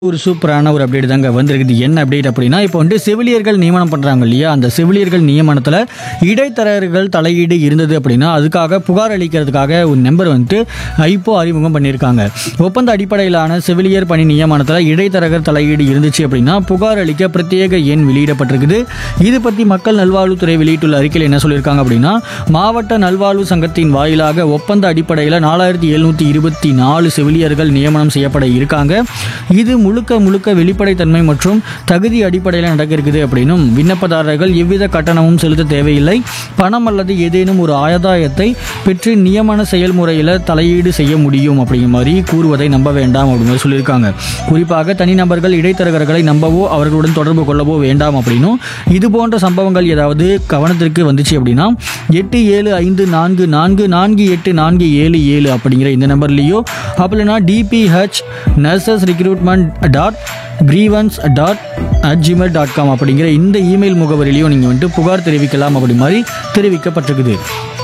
ஒரு சூப்பரான ஒரு அப்டேட் தாங்க வந்திருக்குது என்ன அப்டேட் அப்படின்னா இப்போ வந்து செவிலியர்கள் நியமனம் பண்ணுறாங்க இல்லையா அந்த செவிலியர்கள் நியமனத்தில் இடைத்தரகர்கள் தலையீடு இருந்தது அப்படின்னா அதுக்காக புகார் அளிக்கிறதுக்காக ஒரு நம்பர் வந்துட்டு ஐப்போ அறிமுகம் பண்ணியிருக்காங்க ஒப்பந்த அடிப்படையிலான செவிலியர் பணி நியமனத்தில் இடைத்தரகர் தலையீடு இருந்துச்சு அப்படின்னா புகார் அளிக்க பிரத்யேக எண் வெளியிடப்பட்டிருக்குது இது பற்றி மக்கள் நல்வாழ்வுத்துறை வெளியிட்டுள்ள அறிக்கையில் என்ன சொல்லியிருக்காங்க அப்படின்னா மாவட்ட நல்வாழ்வு சங்கத்தின் வாயிலாக ஒப்பந்த அடிப்படையில் நாலாயிரத்தி எழுநூற்றி இருபத்தி நாலு செவிலியர்கள் நியமனம் செய்யப்பட இருக்காங்க இது முழுக்க முழுக்க வெளிப்படைத்தன்மை மற்றும் தகுதி அடிப்படையில் நடக்க இருக்குது அப்படின்னும் விண்ணப்பதாரர்கள் எவ்வித கட்டணமும் செலுத்த தேவையில்லை பணம் அல்லது ஏதேனும் ஒரு ஆதாயத்தை பெற்று நியமன செயல்முறையில் தலையீடு செய்ய முடியும் அப்படிங்கிற மாதிரி கூறுவதை நம்ப வேண்டாம் அப்படின்னு மாதிரி சொல்லியிருக்காங்க குறிப்பாக தனிநபர்கள் இடைத்தரகர்களை நம்பவோ அவர்களுடன் தொடர்பு கொள்ளவோ வேண்டாம் அப்படின்னும் இது போன்ற சம்பவங்கள் ஏதாவது கவனத்திற்கு வந்துச்சு அப்படின்னா எட்டு ஏழு ஐந்து நான்கு நான்கு நான்கு எட்டு நான்கு ஏழு ஏழு அப்படிங்கிற இந்த நம்பர்லேயோ அப்படின்னா DPH nurses recruitment dot grievance dot at Gmail dot com அப்படிங்கிற இந்த இமெயில் முகவரிலையும் நீங்கள் வந்துட்டு புகார் தெரிவிக்கலாம் அப்படி மாதிரி தெரிவிக்கப்பட்டிருக்குது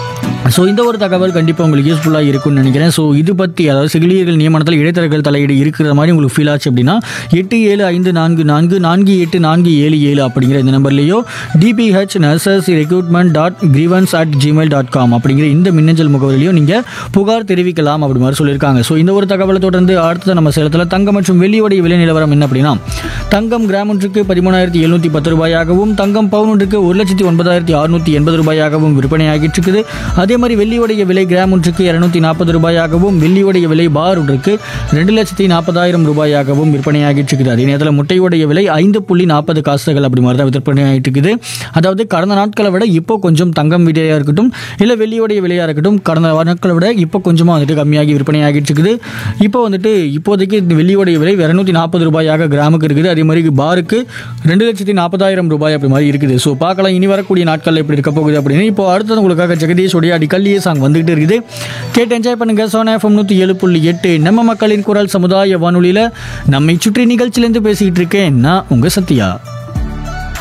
ஸோ இந்த ஒரு தகவல் கண்டிப்பாக உங்களுக்கு யூஸ்ஃபுல்லாக இருக்கும்னு நினைக்கிறேன் ஸோ இது பற்றி அதாவது செவிலியர்கள் நியமனத்தில் இடைத்தரகர்கள் தலையீடு இருக்கிற மாதிரி உங்களுக்கு ஃபீல் ஆச்சு அப்படின்னா எட்டு ஏழு ஐந்து நான்கு நான்கு நான்கு எட்டு நான்கு ஏழு ஏழு அப்படிங்கிற இந்த நம்பர்லேயோ DPH nurses recruitment dot grievance at Gmail dot com அப்படிங்கிற இந்த மின்னஞ்சல் முகவரிலையும் நீங்கள் புகார் தெரிவிக்கலாம் அப்படி மாதிரி சொல்லியிருக்காங்க ஸோ இந்த ஒரு தகவலை தொடர்ந்து அடுத்த நம்ம சேலத்தில் தங்கம் மற்றும் வெள்ளியோடைய விலை நிலவரம் என்ன அப்படின்னா தங்கம் கிராம் ஒன்றுக்கு பதிமூணாயிரத்தி எழுநூற்றி பத்து ரூபாயாகவும் தங்கம் பவுன் ஒன்றுக்கு ஒரு லட்சத்தி ஒன்பதாயிரத்தி அறுநூற்றி எண்பது ரூபாயாகவும் விற்பனையாகிட்டு இருக்குது அதே மாதிரி வெள்ளியோடைய விலை கிராம் ஒன்றுக்கு இரநூத்தி நாற்பது ரூபாயாகவும் வெள்ளியோடைய விலை பார் ஒன்றுக்கு ரெண்டு லட்சத்தி நாற்பதாயிரம் ரூபாயாகவும் விற்பனையாகிட்டு இருக்குது அதே நேரத்தில் முட்டையோடைய விலை ஐந்து புள்ளி நாற்பது காசுகள் அப்படி மாதிரி தான் விற்பனையாகிட்டு இருக்குது அதாவது கடந்த நாட்களை விட இப்போ கொஞ்சம் தங்கம் விலையாக இருக்கட்டும் இல்லை வெள்ளியோடைய விலையாக இருக்கட்டும் கடந்த நாட்களை விட இப்போ கொஞ்சமாக வந்துட்டு கம்மியாகி விற்பனையாகிட்டு இருக்குது இப்போ வந்துட்டு இப்போதைக்கு இந்த வெள்ளியோடைய விலை இரநூத்தி நாற்பது ரூபாயாக கிராமுக்கு இருக்குது அதே மாதிரி பாருக்கு ரெண்டு லட்சத்தி நாற்பதாயிரம் ரூபாய் அப்படி மாதிரி இருக்குது ஸோ பார்க்கலாம் இனி வரக்கூடிய நாட்களில் எப்படி இருக்க போகுது அப்படின்னு இப்போ அடுத்தது உங்களுக்காக ஜெகதீஷோடைய அடிக்கல்லியே சாங் வந்துகிட்டு இருக்குது கேட்டு என்ஜாய் பண்ணுங்க சோனா எஃப்எம் நூற்றி ஏழு புள்ளி எட்டு நம்ம மக்களின் குரல் சமுதாய வானொலியில் நம்மை சுற்றி நிகழ்ச்சியிலேருந்து பேசிக்கிட்டு இருக்கேன் நான் உங்கள் சத்யா